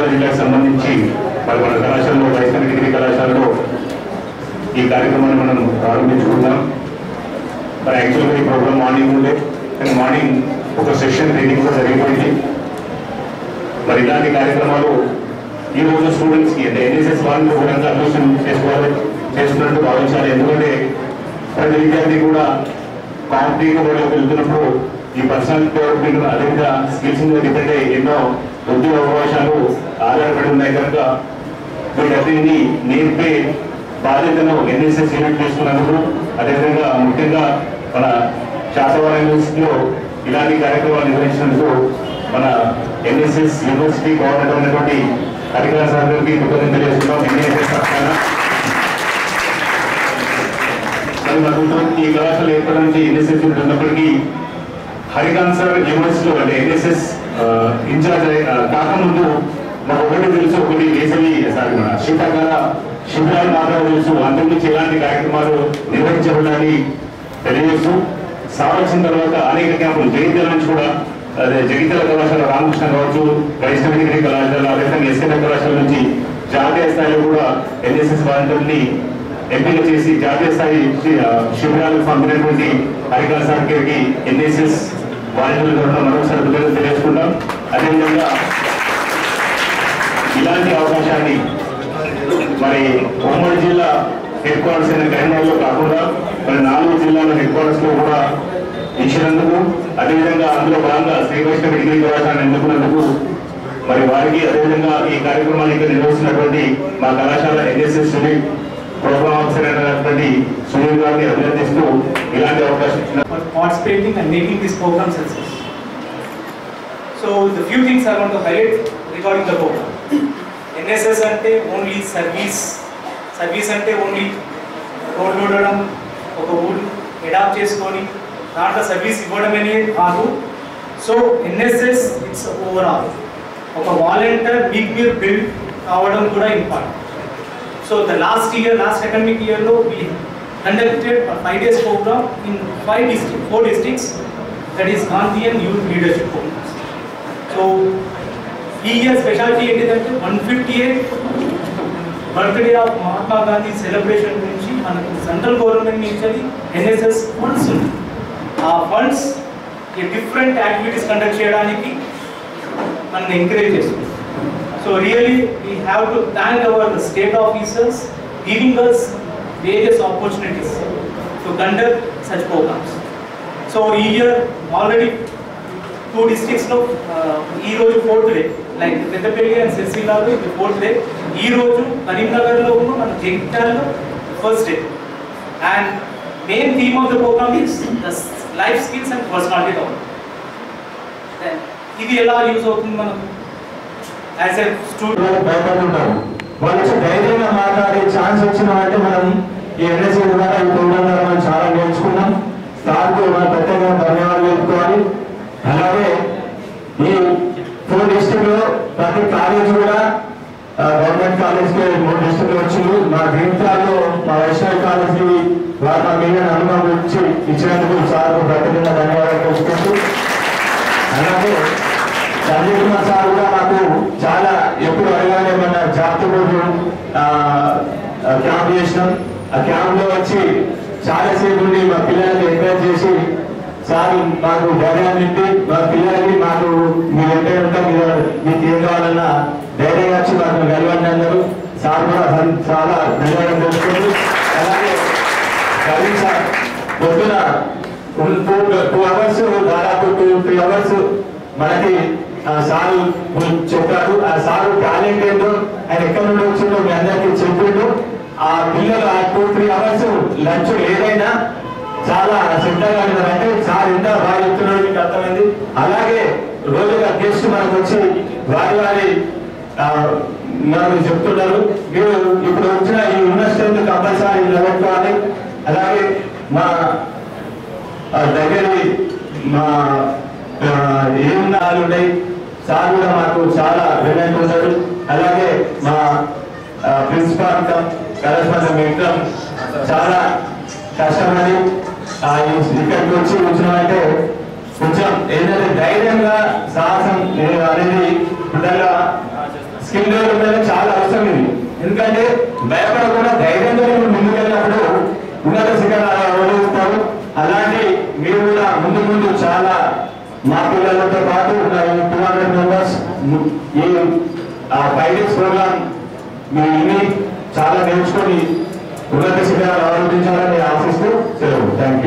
గోదావరి జిల్లాకు సంబంధించి మరి మన కళాశాలలో వైష్ణవ డిగ్రీ కళాశాలలో ఈ కార్యక్రమాన్ని మనం ప్రారంభించుకుందాం మరి యాక్చువల్గా ఈ ప్రోగ్రామ్ మార్నింగ్ ఉండే కానీ మార్నింగ్ ఒక సెషన్ ట్రైనింగ్ కూడా జరిగిపోయింది మరి ఇలాంటి కార్యక్రమాలు ఈ రోజు స్టూడెంట్స్ కి అంటే ఎన్ఎస్ఎస్ వాళ్ళు కూడా అడ్మిషన్ చేసుకోవాలి చేసుకున్నట్టు భావించాలి ఎందుకంటే ప్రతి విద్యార్థి కూడా కాంపిటేటివ్ వరల్డ్లోకి వెళ్తున్నప్పుడు ఈ పర్సనల్ డెవలప్మెంట్ అదేవిధంగా స్కిల్స్ మీద డిపెండ్ అయ్యి ఎన్నో ఉద్యోగ అవకాశాలు ఆధారపడి ఉన్నాయి కనుక వీటన్నిటిని నేర్పే బాధ్యతను ఎన్ఎస్ఎస్ యూనిట్ తీసుకున్నందుకు అదేవిధంగా ముఖ్యంగా మన శాతవాడ యూనివర్సిటీలో ఇలాంటి కార్యక్రమాలు నిర్వహించినందుకు మన ఎన్ఎస్ఎస్ యూనివర్సిటీ గవర్నమెంట్ ఉన్నటువంటి అధికార సభ్యులకి కృతజ్ఞతలు తెలియజేస్తున్నాం ఎన్ఎస్ఎస్ పక్షాన మరి మనకు ఈ కళాశాల ఏర్పడడానికి ఎన్ఎస్ఎస్ యూనిట్ ఉన్నప్పటికీ హరికాంత్ సార్ యూనివర్సిటీలో అంటే ఎన్ఎస్ఎస్ ఇన్ఛార్జ్ అయి- ఆ, కాకముందు మాకు ఒకటి తెలుసు ఒకటి వేసవి సారీ మన శీతాకాల శిబిరాలు మాత్రమే తెలుసు అంతకుమించి ఎలాంటి కార్యక్రమాలు నిర్వహించబడాలని తెలియజేస్తూ సార్ వచ్చిన తర్వాత అనేక క్యాంపులు జగిత్యాల నుంచి కూడా అదే జగిత్యాల కళాశాల రామకృష్ణ కావచ్చు వైష్ణవ డిగ్రీ కళాశాల అదేవిధంగా ఎస్ఎన్ఎం కళాశాల నుంచి జాతీయ స్థాయిలో కూడా ఎన్ఎస్ఎస్ వాలంటీర్ని ఎంపిక చేసి జాతీయ స్థాయి శి- ఆ, శిబిరాలకు పంపినటువంటి హరికాల సార్ గారికి ఎన్ఎస్ఎస్ వాలంటీర్ల తరఫున మరొకసారి కృతజ్ఞతలు తెలియజేసుకుంటాం అదేవిధంగా ఇలాంటి అవకాశాన్ని మరి ఉమ్మడి జిల్లా హెడ్ క్వార్టర్స్ అయిన కరీంనగర్లో కాకుండా మరి నాలుగు జిల్లాల హెడ్ క్వార్టర్స్ లో కూడా ఇచ్చినందుకు అదేవిధంగా అందులో భాగంగా శ్రీ వైష్ణవ డిగ్రీ కళాశాలను ఎన్నుకున్నందుకు మరి వారికి అదేవిధంగా ఈ కార్యక్రమాన్ని ఇక్కడ నిర్వహిస్తున్నటువంటి మా కళాశాల ఎన్ఎస్ఎస్ సునీల్ ప్రోగ్రామ్ ఆఫీసర్ అయినటువంటి సునీల్ గారిని అభినందిస్తూ ఇలాంటి అవకాశం ఇచ్చిన for participating and making this program success. So the few things I want to highlight regarding the program. NSS అంటే ఓన్లీ సర్వీస్ సర్వీస్ అంటే ఓన్లీ రోడ్లు ఉండడం ఒక ఊరు అడాప్ట్ చేసుకొని దాంట్లో సర్వీస్ ఇవ్వడం అనేది కాదు సో ఎన్ఎస్ఎస్ ఇట్స్ ఓవరాల్ ఒక వాలంటీర్ మీకు మీరు బిల్డ్ కావడం కూడా important So the last year, last academic year, no, we conducted a five days program in five districts, four districts, that is Gandhian Youth Leadership Programs. So ఈ year speciality ఏంటిదంటే one fifty eight birthday of Mahatma Gandhi celebration గురించి మనకు central government నుంచి NSS funds ఉంది ఆ funds ఈ different activities conduct చేయడానికి మనం ఎంకరేజ్ చేస్తుంది so really we have to thank our state officers giving us various opportunities to conduct such programs so ఈ ఇయర్ ఆల్రెడీ టూ డిస్ట్రిక్ట్స్లో ఈ రోజు fourth day like Peddapalli and సిరిసిల్లాలో ఇది ఫోర్త్ డే ఈ రోజు కరీంనగర్లో ఉన్న మన జగిత్యాలలో first day and main theme of the program is the life skills and personality development ఇది ఎలా యూజ్ అవుతుంది మనకు యాజ్ ఎ స్టూడెంట్ భయపడుతుంటారు వాళ్ళు వచ్చి ధైర్యంగా మాట్లాడే ఛాన్స్ వచ్చినామంటే మనం ఈ ఎన్ఎస్సీ ద్వారా ఈ ప్రోగ్రామ్ ద్వారా మనం చాలా నేర్చుకున్నాం సార్కు మనం ప్రత్యేకంగా ధన్యవాదాలు చెప్పుకోవాలి అలాగే ఈ ఫోర్ డిస్ట్రిక్ట్ లో ప్రతి కాలేజ్ కూడా గవర్నమెంట్ కాలేజ్ కి మూడు డిస్ట్రిక్ట్ వచ్చింది మా జీవితాల్లో మా వైష్ణవి కాలేజ్ కి వారు మా మీద అనుభవం ఇచ్చి ఇచ్చినందుకు సార్కు ప్రత్యేకంగా ధన్యవాదాలు తెలుసుకుంటూ అలాగే సంజయ్ కుమార్ సార్ కూడా మాకు చాలా ఎప్పుడు అడగానే మన జాతర రోజు క్యాంప్ చేసినాం ఆ క్యాంప్ లో వచ్చి చాలా సేపు ఉండి మా పిల్లల్ని ఎంకరేజ్ చేసి సార్ మాకు ధైర్యాన్ని నింపి మా పిల్లలకి మాకు మీరు ఎంటే ఉంటాం మీరు మీకు ఏం కావాలన్నా ధైర్యంగా వచ్చి మాకు గెలవండి అన్నారు సార్ కూడా ధన్- చాలా ధన్యవాదాలు తెలుసుకుంటూ అలాగే రవీంద్ర సార్ పొద్దున టూ టూ అవర్స్ దాదాపు టూ త్రీ అవర్స్ మనకి ఆ సారు చెప్పారు ఆ సారు టాలెంట్ ఏంటో ఆయన ఎక్కడి నుండి వచ్చిందో మీ అందరికీ చెప్పిండు ఆ పిల్లలు ఆ టూ త్రీ అవర్స్ లంచ్ ఏదైనా చాలా శ్రద్ధగా అంటే సార్ ఎంత బాగా చెప్తున్నాడు మీకు అర్థమైంది అలాగే రోజుగా గెస్ట్ మనకు వచ్చి వారి వారి ఆ, మనకు చెప్తున్నారు మీరు ఇప్పుడు వచ్చిన ఈ ఉన్న స్ట్రెంత్ కంపల్సరీ నిలబెట్టుకోవాలి అలాగే మా ఆ దగ్గరి మా ఆ, ఏమున్న వాళ్ళు ఉన్నాయి సార్ కూడా మాకు చాలా వినయంగా ఉంటారు అలాగే మా ఆ, ప్రిన్సిపాల్ కరస్పాండెంట్ విక్రమ్ చాలా కష్టపడి ఆ, ఈ- ఇక్కడికి వచ్చి కూర్చున్నామంటే కొంచెం ఏంటంటే ధైర్యంగా సాహసం ఏ- అనేది ఉండాలా స్కిల్ డెవలప్మెంట్ చాలా అవసరం ఇది ఎందుకంటే భయపడకుండా ధైర్యంగా మీరు ముందుకెళ్ళినప్పుడు ఉన్నత శిఖరాలు అవలంబిస్తారు అలాంటి మీరు కూడా ముందు ముందు చాలా మా పిల్లలతో పాటు ఉన్న టూ హండ్రెడ్ మెంబర్స్ ఈ ఫైవ్ డేస్ ప్రోగ్రామ్ మీ ఇన్ని చాలా నేర్చుకొని ఉన్నత శిఖరాలు అవలంబించాలని ఆశిస్తూ సెలవు thank you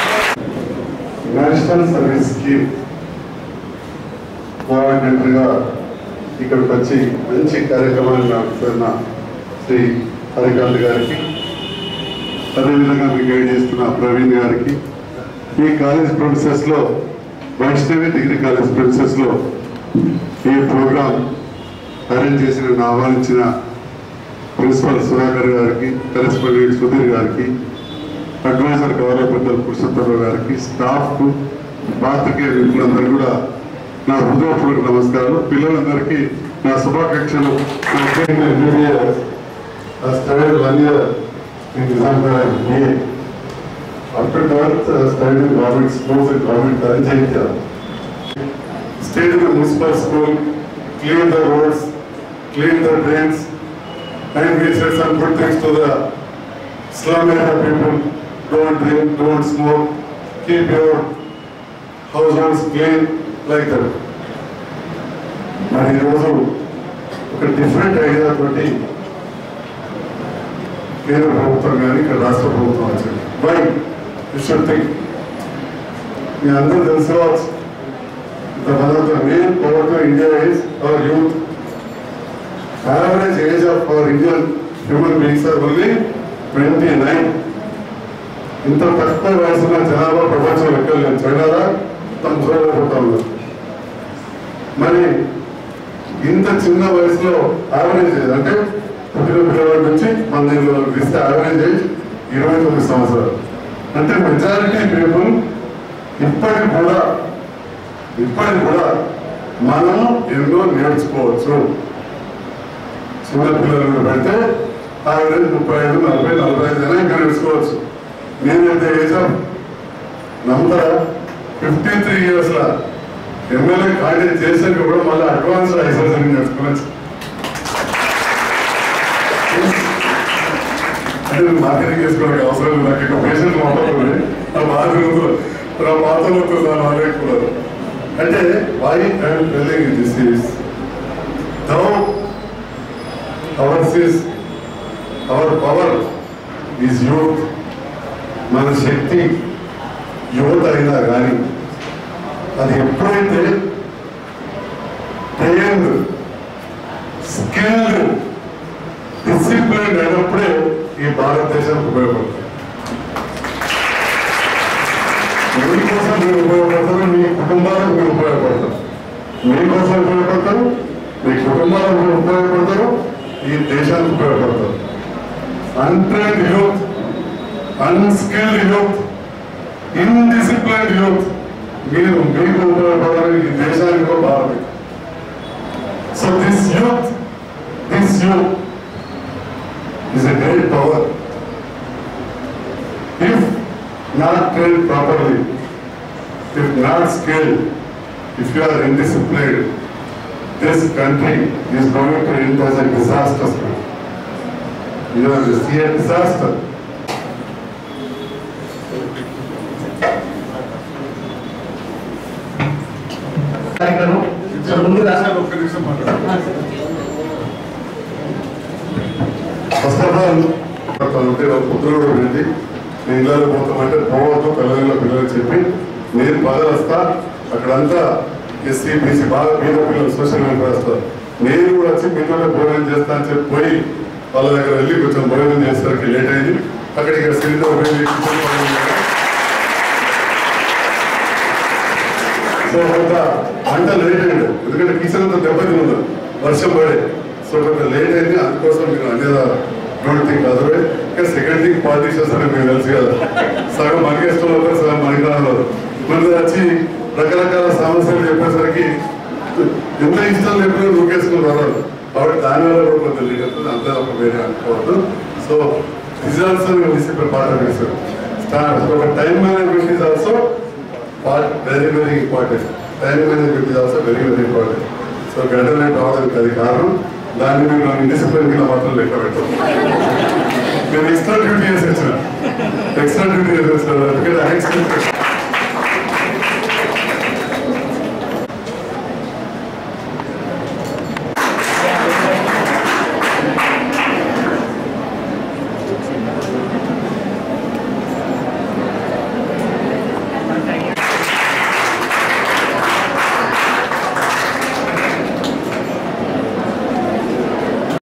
national service scheme కోఆర్డినేటర్గా ఇక్కడికి వచ్చి మంచి కార్యక్రమాన్ని నడుపుతున్న శ్రీ హరికాంత్ గారికి అదేవిధంగా మీకు గైడ్ చేస్తున్న ప్రవీణ్ గారికి ఈ కాలేజ్ ప్రొఫెసర్స్లో వైష్ణవి డిగ్రీ కాలేజ్ ప్రొఫెసర్స్లో ఈ ప్రోగ్రాం అరేంజ్ చేసిన నన్ను ఆహ్వానించిన ప్రిన్సిపల్ సుధాకర్ గారికి కరెస్పాండెంట్ సుధీర్ గారికి అడ్వైజర్ గౌరవ పెద్దలు పురుషోత్తమరావు గారికి స్టాఫ్ పాత్రికేయ మిత్రులందరూ కూడా నా హృదయపూర్వక నమస్కారాలు పిల్లలందరికీ నా శుభాకాంక్షలు study one year in Nizamabad after twelfth study in government schools and government college అయితే stayed in the municipal school, cleaned the roads, cleaned the drains, and we said some good things to the slum area people. Don't drink, don't smoke, keep your households clean, like that. మరి ఈరోజు ఒక different idea తోటి కేంద్ర ప్రభుత్వం కానీ ఇక్కడ రాష్ట్ర ప్రభుత్వం వచ్చింది వై యూ షుడ్ థింక్ మీ అందరూ తెలుసుకోవచ్చు The one of the main poverty in India is our youth. Average age of our Indian human beings are only 29. ఇంత తక్కువ వయసున్న జనాభా ప్రపంచం లెక్కలు చైనాలో తమ చూడలేకపోతా ఉన్నారు మరి ఇంత చిన్న వయసులో యావరేజ్ ఏజ్ అంటే పుట్టిన పిల్లవాడి నుంచి పన్నెండు వరకు ఇస్తే యావరేజ్ ఏజ్ ఇరవై తొమ్మిది సంవత్సరాలు అంటే మెజారిటీ పీపుల్ ఇప్పటికి కూడా ఇప్పటికి కూడా మనం ఎన్నో నేర్చుకోవచ్చు చిన్న పిల్లలను పెడితే యావరేజ్ ముప్పై ఐదు నలభై నలభై ఐదు అయినా ఇంకా నేర్చుకోవచ్చు నేనైతే age of number fifty three years లా ఎమ్మెల్యే ఖాళీ చేసాక కూడా మళ్ళీ అడ్వాన్స్ లైసెన్స్ అని నేర్చుకోవచ్చు అంటే నేను మార్కెటింగ్ చేసుకోవడానికి అవసరం లేదు నాకు ఇక్కడ పేషెంట్ మాట్లాడుతుంది నా బాధలు నా మాటలు నా మాట్లాడుకున్నారు అంటే why I'm telling this is though hours is our power is youth మన శక్తి యువత అయినా కానీ అది ఎప్పుడైతే ట్రైన్డ్ స్కిల్డ్ డిసిప్లిన్ అయినప్పుడే ఈ భారతదేశానికి ఉపయోగపడుతుంది మీకోసం మీరు ఉపయోగపడతారు మీ కుటుంబాలకు మీరు ఉపయోగపడతారు మీకోసం ఉపయోగపడతారు మీ కుటుంబాలకు మీరు ఉపయోగపడతారు ఈ దేశానికి ఉపయోగపడతారు untrained youth unskilled youth indisciplined youth మీరు మీకు ఉపయోగపడాలి ఈ దేశానికి కూడా భారత so this youth this youth is a great power. If not trained properly, if not skilled, if you are indisciplined, this country is going to end as a disaster. You know, you see a disaster. కార్యక్రమం so ముందుగా ఒక్క నిమిషం మాట్లాడు first of all అంటే ఒక పుత్రుడు వెళ్ళి నేను ఇళ్ళలో పోతామంటే పోవద్దు పిల్లల పిల్లలు చెప్పి నేను పదవి వస్తా అక్కడంతా ఎస్సీ బీసీ బాగా పేద పిల్లలు సోషల్ వెల్ఫేర్ వస్తారు నేను కూడా వచ్చి మీతోనే భోజనం చేస్తా అని చెప్పి పోయి వాళ్ళ దగ్గర వెళ్ళి కొంచెం భోజనం చేసేసరికి లేట్ అయింది అక్కడికి ఇక్కడ సిలిండర్ పోయి కిచెన్ భోజనం చేయడం. సో కొంత పంట లేట్ అయింది ఎందుకంటే కిచెన్ అంతా దెబ్బతిని ఉంది వర్షం పడే సో కొంత లేట్ అయింది అందుకోసం మీరు అనేది డోంట్ థింక్ అదర్వైజ్ ఇంకా సెకండ్ థింగ్ పాలిటిషియన్స్ అని మీకు తెలుసు కదా సగం మనకి ఇష్టం అవుతారు సగం మనకి రావాలి మన వచ్చి రకరకాల సమస్యలు చెప్పేసరికి ఎంత ఇష్టం లేకపోతే నూకేసుకుని రావాలి కాబట్టి దానివల్ల కూడా కొంత లేట్ అవుతుంది అంతా ఒక వేరే అనుకోవద్దు so results discipline part of start ఒక time management is also part very very important. Time management is also very very important. So గంటలే రావడానికి అది కారణం దాన్ని మీరు నన్ను డిసిప్లిన్ కింద మాత్రం లెక్క పెట్టారు నేను ఎక్స్ట్రా డ్యూటీ చేసి వచ్చిన ఎక్స్ట్రా డ్యూటీ చేసి వచ్చిన ఎందుకంటే యాక్సిడెంట్